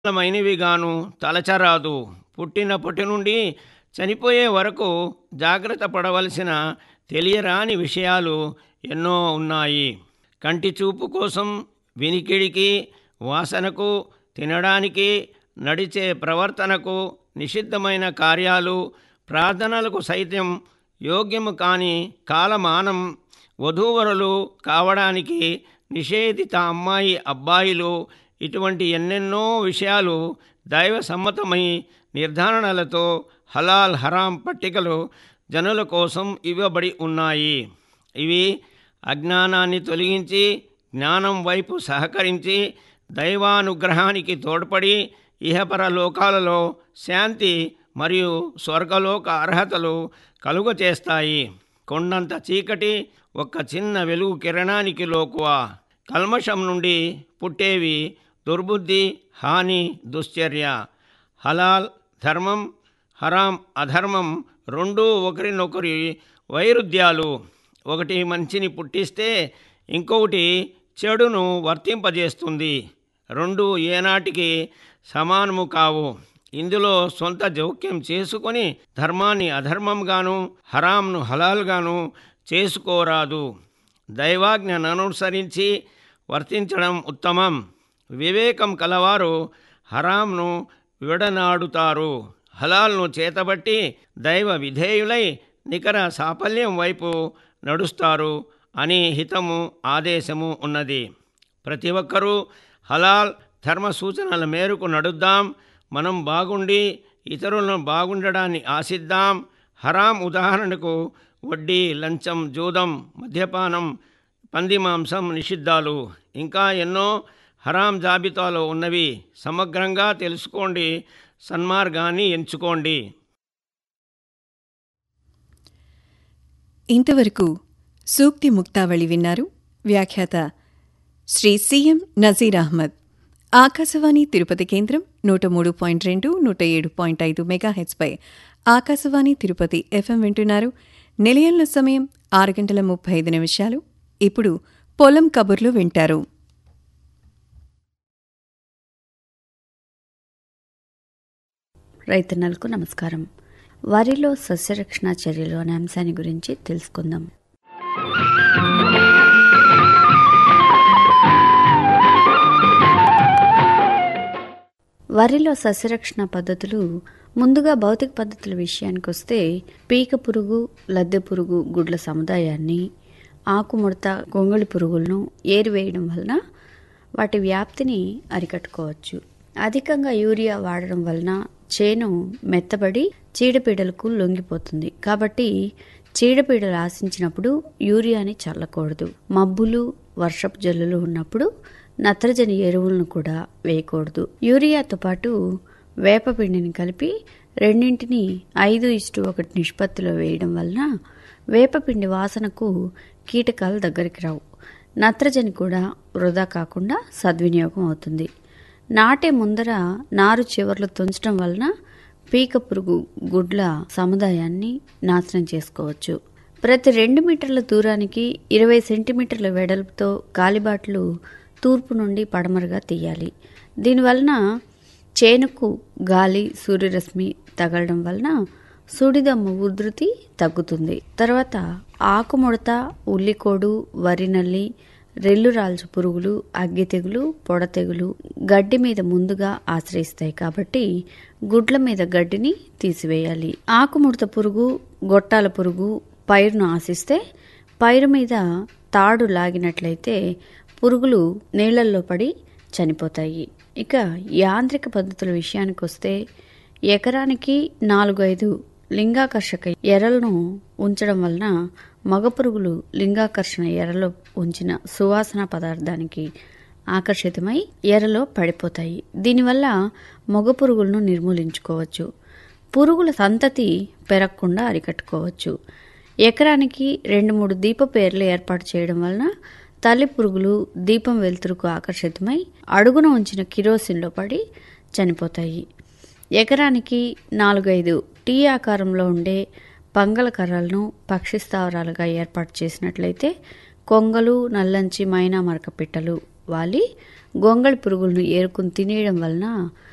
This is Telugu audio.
మైనవిగాను తలచరాదు పుట్టినప్పటి నుండి చనిపోయే వరకు జాగ్రత్త పడవలసిన తెలియరాని విషయాలు ఎన్నో ఉన్నాయి కంటి చూపు కోసం వినికిడికి వాసనకు తినడానికి నడిచే ప్రవర్తనకు నిషిద్ధమైన కార్యాలు ప్రార్థనలకు సైతం యోగ్యము కాని కాలమానం వధూవరులు కావడానికి నిషేధిత అమ్మాయి అబ్బాయిలు ఇటువంటి ఎన్నెన్నో విషయాలు దైవ సమ్మతమై నిర్ధారణలతో హలాల్ హరాం పట్టికలు జనుల కోసం ఇవ్వబడి ఉన్నాయి ఇవి అజ్ఞానాన్ని తొలగించి జ్ఞానం వైపు సహకరించి దైవానుగ్రహానికి తోడ్పడి ఇహపర లోకాలలో శాంతి మరియు స్వర్గలోక అర్హతలు కలుగచేస్తాయి కొండంత చీకటి ఒక్క చిన్న వెలుగు కిరణానికి లోకువ కల్మషం నుండి పుట్టేవి దుర్బుద్ధి హాని దుశ్చర్య హలాల్ ధర్మం హరాం అధర్మం రెండూ ఒకరినొకరి వైరుధ్యాలు ఒకటి మంచిని పుట్టిస్తే ఇంకొకటి చెడును వర్తింపజేస్తుంది రెండు ఏనాటికి సమానము కావు ఇందులో సొంత జోక్యం చేసుకొని ధర్మాన్ని అధర్మంగాను హరాంను హలాల్గాను చేసుకోరాదు దైవాజ్ఞను అనుసరించి వర్తించడం ఉత్తమం వివేకం కలవారు హరాంను విడనాడుతారు హలాల్ను చేతబట్టి దైవ విధేయులై నికర సాఫల్యం వైపు నడుస్తారు అని హితము ఆదేశము ఉన్నది ప్రతి ఒక్కరూ హలాల్ ధర్మ సూచనల మేరకు నడుద్దాం మనం బాగుండి ఇతరులను బాగుండడాన్ని ఆశిద్దాం హరాం ఉదాహరణకు వడ్డీ లంచం జూదం మద్యపానం పంది మాంసం నిషిద్ధాలు ఇంకా ఎన్నో హరాం జాబితాలో ఉన్నవి సమగ్రంగా తెలుసుకోండి సన్మార్గాన్ని ఎంచుకోండి ఇంతవరకు సూక్తి ముక్తావళి విన్నారు వ్యాఖ్యాత శ్రీ సిఎం నజీర్ అహ్మద్ ఆకాశవాణి తిరుపతి కేంద్రం నూట మూడు పాయింట్ రెండు నూట ఏడు పాయింట్ ఐదు మెగాహెచ్పై ఆకాశవాణి తిరుపతి ఎఫ్ఎం వింటున్నారు నిలయంలో సమయం ఆరు గంటల ముప్పై ఐదు నిమిషాలు ఇప్పుడు పొలం కబుర్లు వింటారు రైతన్నలకు నమస్కారం వరిలో సస్యరక్షణ చర్యలు అనే అంశాన్ని గురించి తెలుసుకుందాం వరిలో సస్యరక్షణ పద్ధతులు ముందుగా భౌతిక పద్ధతుల విషయానికి వస్తే పీక పురుగు లద్దె పురుగు గుడ్ల సముదాయాన్ని ఆకుముడత గొంగళి పురుగులను ఏరివేయడం వలన వాటి వ్యాప్తిని అరికట్టుకోవచ్చు అధికంగా యూరియా వాడడం వలన చేను మెత్తబడి చీడపీడలకు లొంగిపోతుంది కాబట్టి చీడపీడలు ఆశించినప్పుడు యూరియాని చల్లకూడదు మబ్బులు వర్షపు జల్లులు ఉన్నప్పుడు నత్రజని ఎరువులను కూడా వేయకూడదు యూరియాతో పాటు వేపపిండిని కలిపి రెండింటిని ఐదు ఇష్టు ఒకటి నిష్పత్తిలో వేయడం వలన వేపపిండి వాసనకు కీటకాలు దగ్గరికి రావు నత్రజని కూడా వృధా కాకుండా సద్వినియోగం అవుతుంది నాటే ముందర నారు చివర్లు తుంచడం వలన పీక పురుగు గుడ్ల సముదాయాన్ని నాశనం చేసుకోవచ్చు ప్రతి రెండు మీటర్ల దూరానికి ఇరవై సెంటీమీటర్ల వెడల్పుతో గాలిబాట్లు తూర్పు నుండి పడమరగా తీయాలి దీనివలన చేనుకు గాలి సూర్యరశ్మి తగలడం వలన సుడిదమ్ము ఉధృతి తగ్గుతుంది తర్వాత ఆకుముడత ఉల్లికోడు వరినల్లి రెల్లు రాల్చు పురుగులు అగ్గి తెగులు పొడ తెగులు గడ్డి మీద ముందుగా ఆశ్రయిస్తాయి కాబట్టి గుడ్ల మీద గడ్డిని తీసివేయాలి ఆకుముడత పురుగు గొట్టాల పురుగు పైరును ఆశిస్తే పైరు మీద తాడు లాగినట్లయితే పురుగులు నీళ్లల్లో పడి చనిపోతాయి ఇక యాంత్రిక పద్ధతుల విషయానికి వస్తే ఎకరానికి నాలుగు ఐదు లింగాకర్షక ఎరలను ఉంచడం వలన మగ పురుగులు లింగాకర్షణ ఎరలో ఉంచిన సువాసన పదార్థానికి ఆకర్షితమై ఎరలో పడిపోతాయి దీనివల్ల మగ పురుగులను నిర్మూలించుకోవచ్చు పురుగుల సంతతి పెరగకుండా అరికట్టుకోవచ్చు ఎకరానికి రెండు మూడు దీప పేర్లు ఏర్పాటు చేయడం వలన తల్లి పురుగులు దీపం వెలుతురుకు ఆకర్షితమై అడుగున ఉంచిన కిరోసిన్లో పడి చనిపోతాయి ఎకరానికి నాలుగైదు టీ ఆకారంలో ఉండే పంగల కర్రలను పక్షి స్థావరాలుగా ఏర్పాటు చేసినట్లయితే కొంగలు నల్లంచి మైనా మరక పిట్టలు వాలి గొంగళి పురుగులను ఏరుకుని తినేయడం వలన